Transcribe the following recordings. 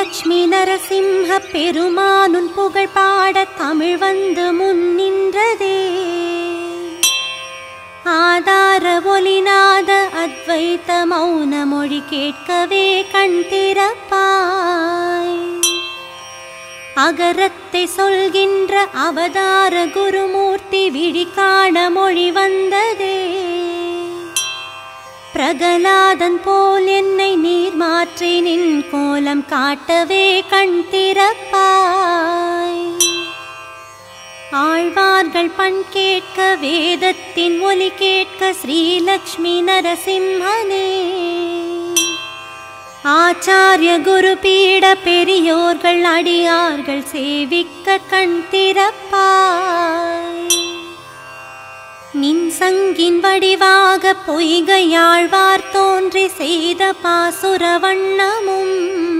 ஸ்ரீலக்ஷ்மி நரசிம்ம பெருமானுன் புகழ் பாட தமிழ் வந்து முன் நின்றதே ஆதார ஒலிநாத அத்வைத்த மௌன மொழி கேட்கவே கண் திறப்பாய் அகரத்தை சொல்கின்ற அவதார குருமூர்த்தி விழி காண மொழி வந்ததே பிரகலாதன் போல் என்னை நீர் மாற்றி நின் கோலம் காட்டவே கண் திறப்பாய் ஆழ்வார்கள் பண் கேட்க வேதத்தின் ஒலி கேட்க ஸ்ரீலக்ஷ்மி நரசிம்மனே ஆச்சாரிய குரு பீட பெரியோர்கள் அடியார்கள் சேவிக்க கண் திறப்பாய் நின் சங்கின் வடிவாக பொய்கையாழ்வார் தோன்றி செய்த பாசுர வண்ணமும்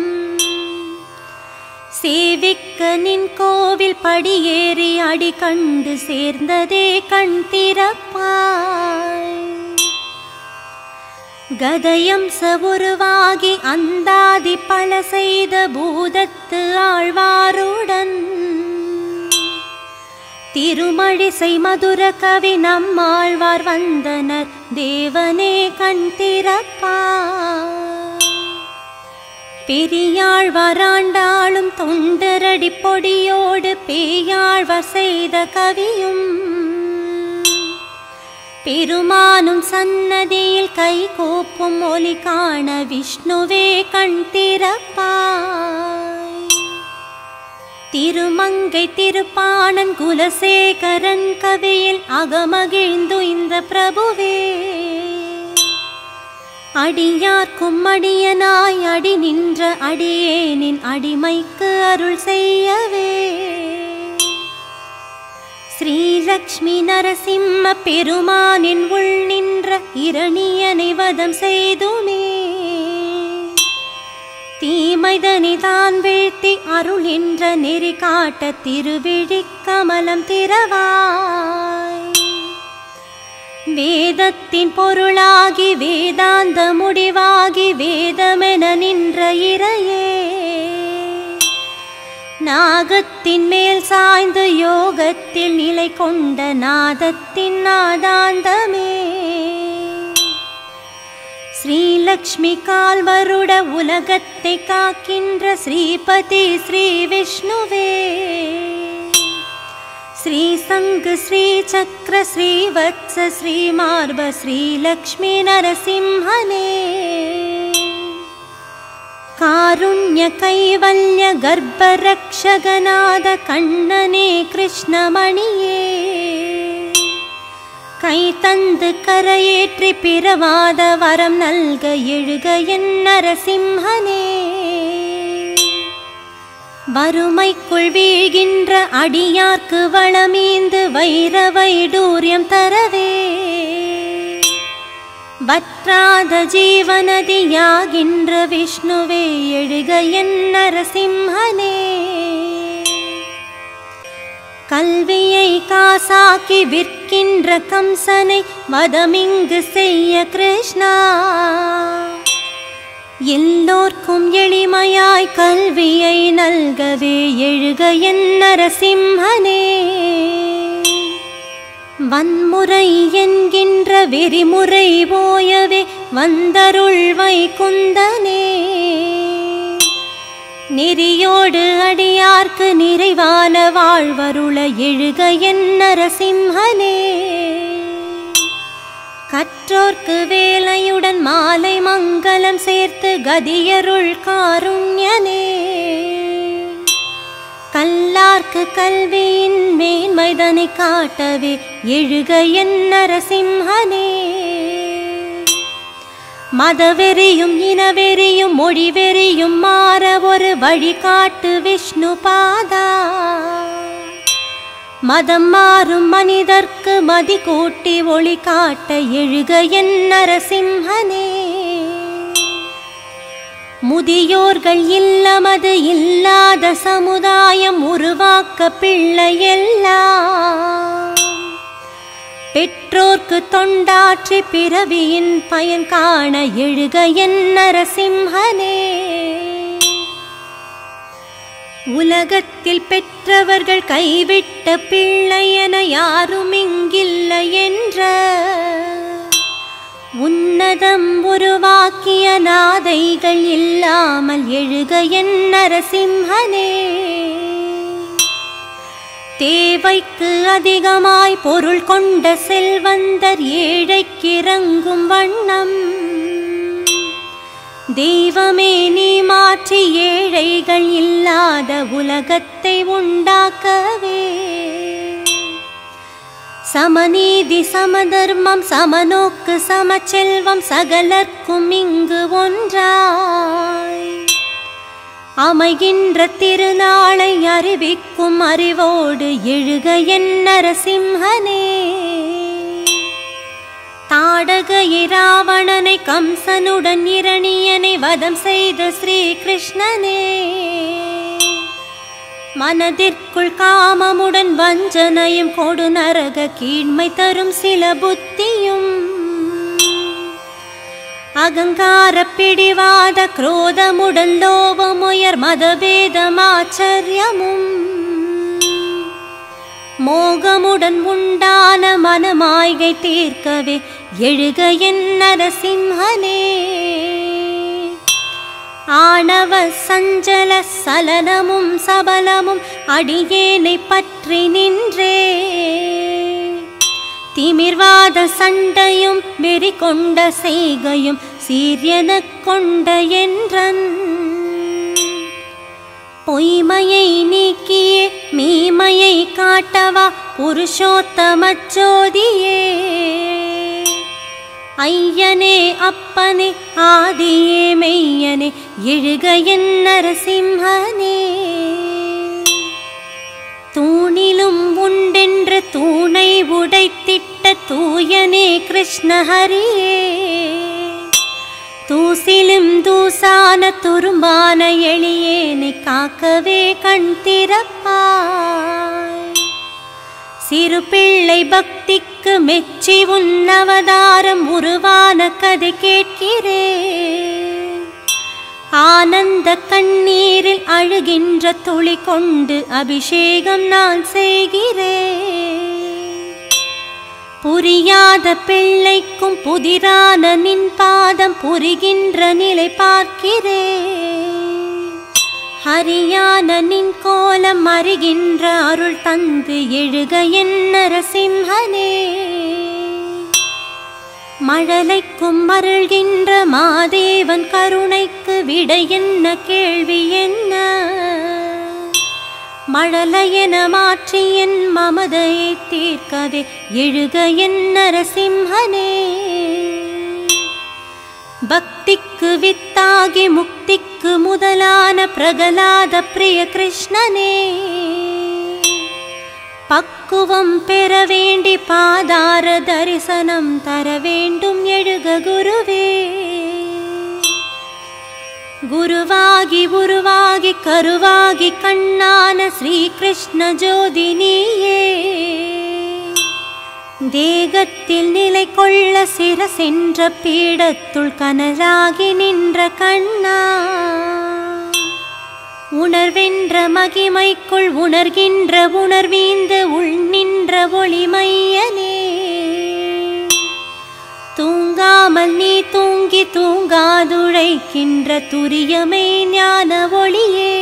சேவிக்க நின் கோவில் படியேறி அடி கண்டு சேர்ந்ததே கண் திறப்பாய் கதயம் உருவாகி அந்தாதி பல செய்த பூதத்து ஆழ்வாருடன் திருமழிசை மதுர கவி நம்மாழ்வார் வந்தனர் தேவனே கண் திறப்பாய் பெரியாழ்வாராண்டாளும் தொண்டரடி பொடியோடு பேயாழ்வார் செய்த கவியும் பெருமானும் சன்னதியில் கை கோப்பும் ஒலி காண விஷ்ணுவே கண் திறப்பாய் திருமங்கை திருப்பாணன் குலசேகரன் கவியில் அகமகிழ்ந்து இந்த பிரபுவே அடியார்க்கும் அடியனாய் அடி நின்ற அடியேனின் அடிமைக்கு அருள் செய்யவே ஸ்ரீலக்ஷ்மி நரசிம்ம பெருமானின் உள் நின்ற இரணியனை வதம் செய்துமே தீமைதனை தான் வீழ்த்தி அருள் என்ற நெறி காட்ட திருவிழி கமலம் திறவாய் வேதத்தின் பொருளாகி வேதாந்த முடிவாகி வேதமென நின்ற இறையே நாகத்தின் மேல் சாய்ந்து யோகத்தில் நிலை கொண்ட நாதத்தின் நாதாந்தமே ஸ்ரீலக்ஷ்மி கால்வருட உலகத்தை காக்கின்ற ஸ்ரீபதி ஸ்ரீ விஷ்ணுவே ஸ்ரீ சங்கு ஸ்ரீ சக்கர ஸ்ரீ வத்ச ஸ்ரீ மார்ப ஸ்ரீலக்ஷ்மி நரசிம்ஹனே காருண்ய கைவல்ய கர்ப்பரக்ஷகநாத கண்ணனே கிருஷ்ணமணியே கை தந்து கரையேற்றி பிறவாத வரம் நல்க எழுக என் நரசிம்ஹனே வறுமைக்குள் வீழ்கின்ற அடியார்க்கு வளமீந்து வைர வைடூரியம் தரவே வற்றாத ஜீவனதியாகின்ற விஷ்ணுவே எழுக என் நரசிம்ஹனே கல்வியை காசாக்கி விற்கின்ற கம்சனை மதமிங்கு செய்ய கிருஷ்ணா எல்லோர்க்கும் எளிமையாய் கல்வியை நல்கவே எழுக என் நரசிம்ஹனே வன்முறை என்கின்ற வெறிமுறை போயவே வந்தருள் வைகுந்தனே நெறியோடு அடியார்க்கு நிறைவான வாழ்வருள எழுக என் நரசிம்ஹனே கற்றோர்க்கு வேலையுடன் மாலை மங்களம் சேர்த்து கதியருள் காருண்யனே கல்லார்க்கு கல்வியின் மேன்மைதனை காட்டவே எழுக என் நரசிம்ஹனே மதவெறியும் இனவெறியும் மொழிவெறியும் மாற ஒரு வழிகாட்டு விஷ்ணு பாதா மதம் மாறும் மனிதர்க்கு மதி கூட்டி ஒளி காட்ட எழுக என் நரசிம்ஹனே முதியோர்கள் இல்லமது இல்லாத சமுதாயம் உருவாக்க பிள்ளையெல்லாம் பெற்றோர்க்கு தொண்டாற்றி பிறவியின் பயன் காண எழுக என் நரசிம்ஹனே உலகத்தில் பெற்றவர்கள் கைவிட்ட பிள்ளை என யாரும் இங்கில்லை என்ற உன்னதம் உருவாக்கிய நாதைகள் இல்லாமல் எழுக என் நரசிம்ஹனே தேவைக்கு அதிகமாய் பொருள் கொண்ட செல்வந்தர் ஏழைக்கிறங்கும் வண்ணம் தெய்வமே நீ மாற்றி ஏழைகள் இல்லாத உலகத்தை உண்டாக்கவே சமநீதி சமதர்மம் சமநோக்கு சமச்செல்வம் சகலர்க்கும் இங்கு ஒன்றாய் அமைகின்ற திருநாளை அறிவிக்கும் அறிவோடு எழுக என் நரசிம்ஹனே தாடக இராவணனை கம்சனுடன் இரணியனை வதம் செய்த ஸ்ரீ கிருஷ்ணனே மனதிற்குள் காமமுடன் வஞ்சனையும் கொடு நரக கீழ்மை தரும் சில புத்தியும் அகங்கார பிடிவாத குரோதமுடன் லோபமுயர் மதபேதமாச்சரியமும் மோகமுடன் உண்டான மனமாய்கை தீர்க்கவே எழுக என் நரசிம்ஹனே ஆணவ சஞ்சல சலனமும் சபலமும் அடியேனை பற்றி நின்றே திமிர்வாத சண்டையும் வெறி கொண்ட செய்கையும் சீரியனக் கொண்ட என்றன் பொய்மையை நீக்கியே மீமையை காட்டவா புருஷோத்தமச் ஜோதியே ஐயனே அப்பனே ஆதியே மெய்யனே எழுக என் நரசிம்ஹனே தூணிலும் உண்டென்று தூணை உடைத்திட்ட தூயனே கிருஷ்ணஹரியே தூசிலும் தூசான துரும்பான எளியேனை காக்கவே கண் திறப்பாய் சிறு பிள்ளை பக்திக்கு மெச்சி உன் அவதாரம் உருவான கதை கேட்கிறேன் ஆனந்த கண்ணீரில் அழுகின்ற துளி கொண்டு அபிஷேகம் நான் செய்கிறேன் புரியாத பிள்ளைக்கும் புதிரான நின் பாதம் புரிகின்ற நிலை பார்க்கிறேன் ஹரியான நின் கோலம் அறிகின்ற அருள் தந்து எழுக என் நரசிம்ஹனே மழலைக்கும் அருள்கின்ற மாதேவன் கருணைக்கு விடை என்ன கேள்வி என்ன மழலையென மாற்றி என் மமதையை தீர்க்கவே எழுக என் நரசிம்ஹனே பக்திக்கு வித்தாகி முக்திக்கு முதலான பிரகலாத பிரிய கிருஷ்ணனே பக்குவம் பெற வேண்டி பாதார தரிசனம் தர வேண்டும் எழுக குருவே குருவாகி உருவாகி கருவாகி கண்ணான ஸ்ரீகிருஷ்ண ஜோதி நீயே தேகத்தில் நிலை கொள்ள சிரசென்ற பீடத்துள் கனலாகி நின்ற கண்ணா உணர்வென்ற மகிமைக்குள் உணர்கின்ற உணர்வீந்து உள் நின்ற ஒளிமையனே தூங்காமல் நீ தூங்கி தூங்காதுழைக்கின்ற துரியமை ஞான ஒளியே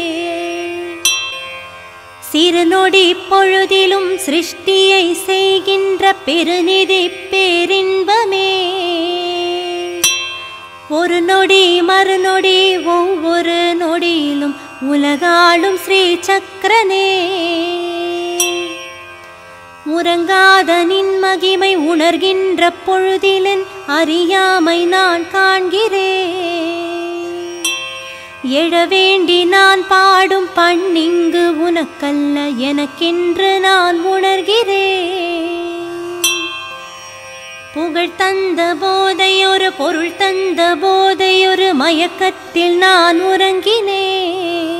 சிறு நொடி பொழுதிலும் சிருஷ்டியை செய்கின்ற பெருநிதி பேரின்பமே ஒரு நொடி மறுநொடி ஒவ்வொரு நொடியிலும் உலகாளும் ஸ்ரீ சக்கரனே உறங்காத நின் மகிமை உணர்கின்ற பொழுதிலன் அறியாமை நான் காண்கிறேன் எழ வேண்டி நான் பாடும் பண்ணிங்கு உனக்கல்ல எனக்கென்று நான் உணர்கிறேன் புகழ் தந்த போதையொரு பொருள் தந்த போதையொரு மயக்கத்தில் நான் உறங்கினேன்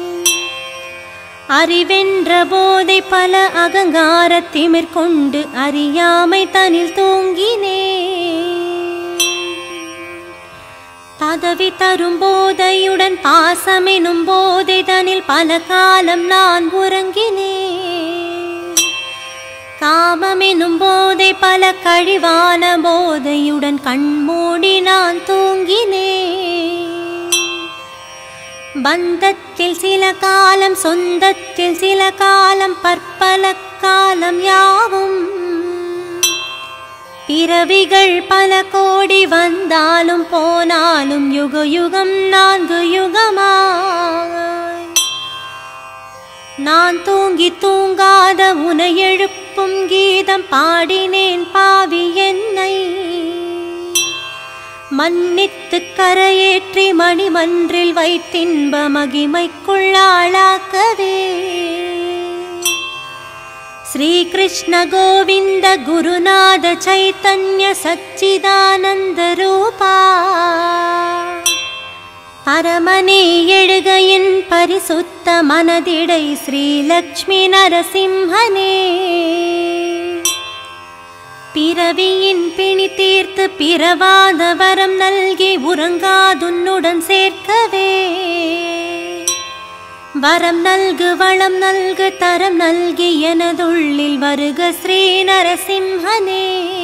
அறிவென்ற போதை பல அகங்கார திமிர் கொண்டு அறியாமை தனில் தூங்கினேன் பதவி தரும் போதையுடன் பாசமெனும் போதைதனில் பல காலம் நான் உறங்கினேன் காமமெனும் போதை பல கழிவான போதையுடன் கண்மூடி நான் தூங்கினேன் பந்தத்தில் சில காலம் சொந்தத்தில் சில காலம் பற்பல காலம் யாவும் பிறவிகள் பல கோடி வந்தாலும் போனாலும் யுக யுகம் நான்கு யுகமாய் நான் தூங்கி தூங்காத உனை எழுப்பும் கீதம் பாடினேன் பாவி என்னை மன்னித்து கரையேற்றி மணிமன்றில் வைத்தின்ப மகிமைக்குள்ளாளாக்கவே ಶ್ರೀಕೃಷ್ಣ ಗೋವಿಂದ ಗುರುನಾಥ ಚೈತನ್ಯ ಸಚ್ಚಿದಾನಂದ ರೂಪ பரமனே எழுக என் பரிசுத்த மனதிடை ஸ்ரீலக்ஷ்மி நரசிம்ஹனே பிறவியின் பிணி தீர்த்து பிறவாத வரம் நல்கி உறங்காதுன்னுடன் சேர்க்கவே வரம் நல்கு வளம் நல்கு தரம் நல்கி எனதுள்ளில் வருக ஸ்ரீ நரசிம்ஹனே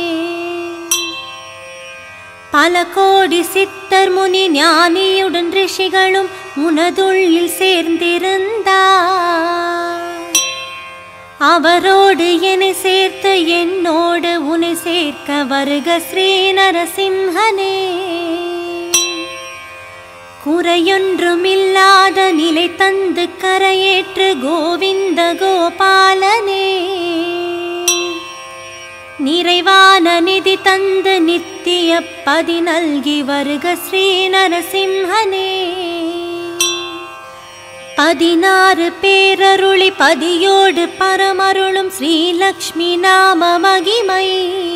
பல கோடி சித்தர் முனி ஞானியுடன் ரிஷிகளும் உனதுள்ளில் சேர்ந்திருந்தார் அவரோடு என்னை சேர்த்து என்னோடு உன்னை சேர்க்க வருக ஸ்ரீ நரசிம்ஹனே குறையொன்றுமில்லாத நிலை தந்து கரையேற்று கோவிந்த கோபாலனே நிறைவான நிதி தந்து நித்திய பதி நல்கி வருக ஸ்ரீ நரசிம்ஹனே பதினாறு பேரருளி பதியோடு பரமருளும் ஸ்ரீலக்ஷ்மி நாம மகிமை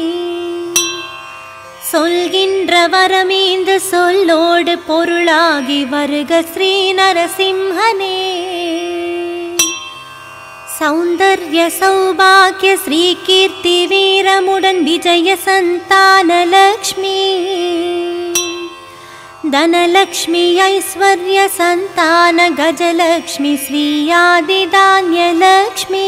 சொல்கின்ற வரமீந்து சொல்லோடு பொருளாகி வருக ஸ்ரீ நரசிம்ஹனே சௌந்தர்ய சௌபாகிய ஸ்ரீ கீர்த்தி வீரமுடன் விஜய சந்தான லக்ஷ்மி धनलक्ष्मी ऐश्वर्य सन्तान गजलक्ष्मी श्रीयादिधान्यलक्ष्मी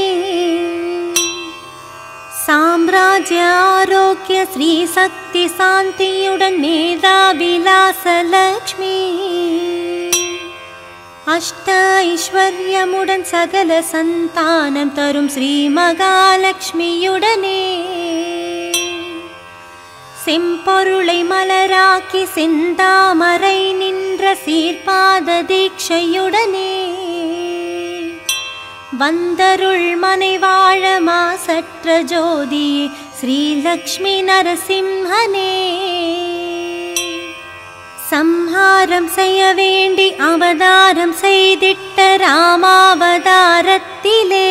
साम्राज्य आरोग्य श्रीशक्ति शान्तियुडन् मेधाविलासलक्ष्मी अष्ट ऐश्वर्यमुडन् सकल सन्तानं तरुं श्रीमகாலட்சுமியுடனே செம்பொருளை மலராக்கி செந்தாமரை நின்ற சீர்பாத தீட்சையுடனே வந்தருள் மனை வாழ மாசற்ற ஜோதியே ஸ்ரீலக்ஷ்மி நரசிம்ஹனே சம்ஹாரம் செய்ய வேண்டி அவதாரம் செய்திட்ட ராமாவதாரத்திலே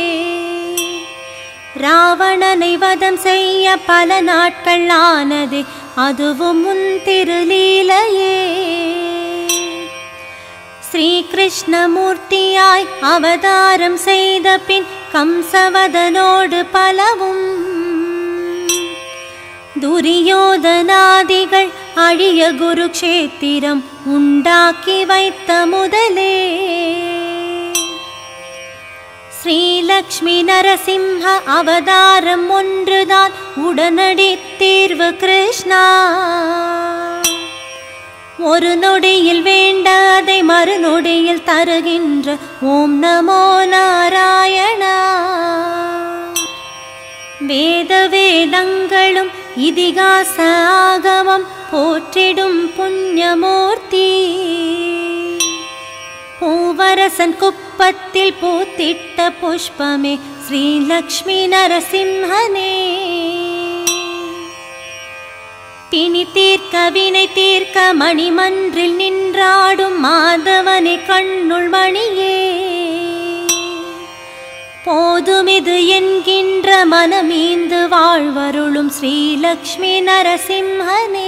ராவணனை வதம் செய்ய பல நாட்கள் ஆனது அதுவும் முன் திருலீலையே ஸ்ரீகிருஷ்ணமூர்த்தியாய் அவதாரம் செய்த பின் கம்சவதனோடு பலவும் துரியோதனாதிகள் அழிய குருக்ஷேத்திரம் உண்டாக்கி வைத்த முதலே ஸ்ரீலக்ஷ்மி நரசிம்ஹ அவதாரம் ஒன்றுதான் உடனடி தீர்வு கிருஷ்ணா ஒரு நொடியில் வேண்ட அதை மறுநொடியில் தருகின்ற ஓம் நமோ நாராயணா வேத வேதங்களும் இதிகாச ஆகமம் போற்றிடும் புண்ணியமூர்த்தி பூவரசன் குப்பத்தில் பூத்திட்ட புஷ்பமே ஸ்ரீலக்ஷ்மி நரசிம்ஹனே பிணி தீர்க்க வினை தீர்க்க மணிமன்றில் நின்றாடும் மாதவனை கண்ணுள் மணியே போதுமிது என்கின்ற மனமீந்து வாழ்வருளும் ஸ்ரீலக்ஷ்மி நரசிம்ஹனே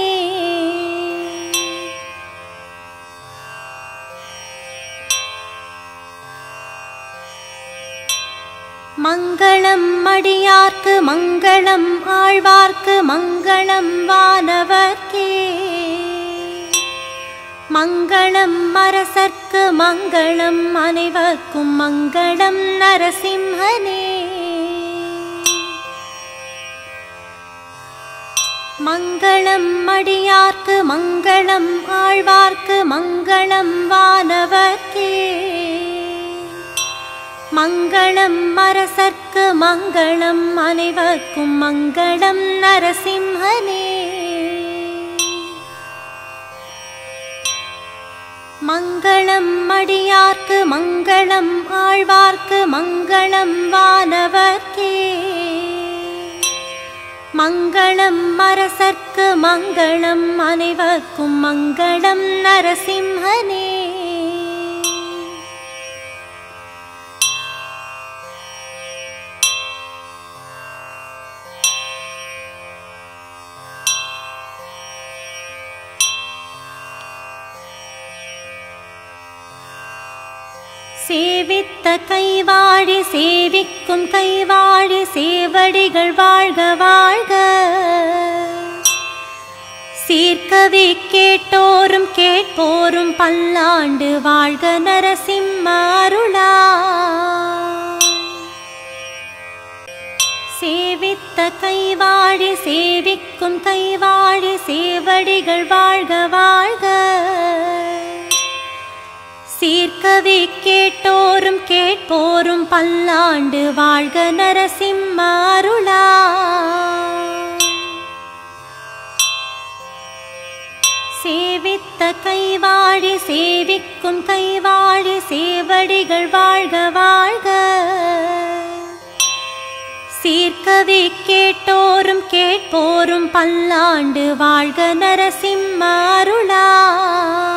மங்களம் அடியார்க்கு மங்களம் ஆழ்வார்க்கு மங்களம் வானவர்க்கே மங்களம் அரசர்க்கு மங்களம் அனைவர்க்கும் மங்களம் நரசிம்ஹனே மங்களம் அடியார்க்கு மங்களம் ஆழ்வார்க்கு மங்களம் வானவர்க்கே மங்களம் அரசர்க்கு மங்களம் அனைவர்க்கும் மங்களம் நரசிம்ஹனே மங்களம் அடியார்க்கு மங்களம் ஆழ்வார்க்கு மங்களம் வானவர்க்கே மங்களம் அரசர்க்கு மங்களம் அனைவர்க்கும் மங்களம் நரசிம்ஹனே சேவித்த கைவாழி சேவிக்கும் கைவாழி சேவடிகள் வாழ்க வாழ்க சீர்க்கவி கேட்டோரும் கேட்போரும் பல்லாண்டு வாழ்க நரசிம்ம அருளா சேவித்த கைவாழி சேவிக்கும் கைவாழி சேவடிகள் வாழ்க வாழ்க சீர்க்கவி கேட்டோரும் கேட்போரும் பல்லாண்டு வாழ்க நரசிம்ம அருளா சேவித்த கைவாழி சேவிக்கும் கைவாழி சேவடிகள் வாழ்க வாழ்க சீர்க்கவி கேட்டோரும் கேட்போரும் பல்லாண்டு வாழ்க நரசிம்ம அருளா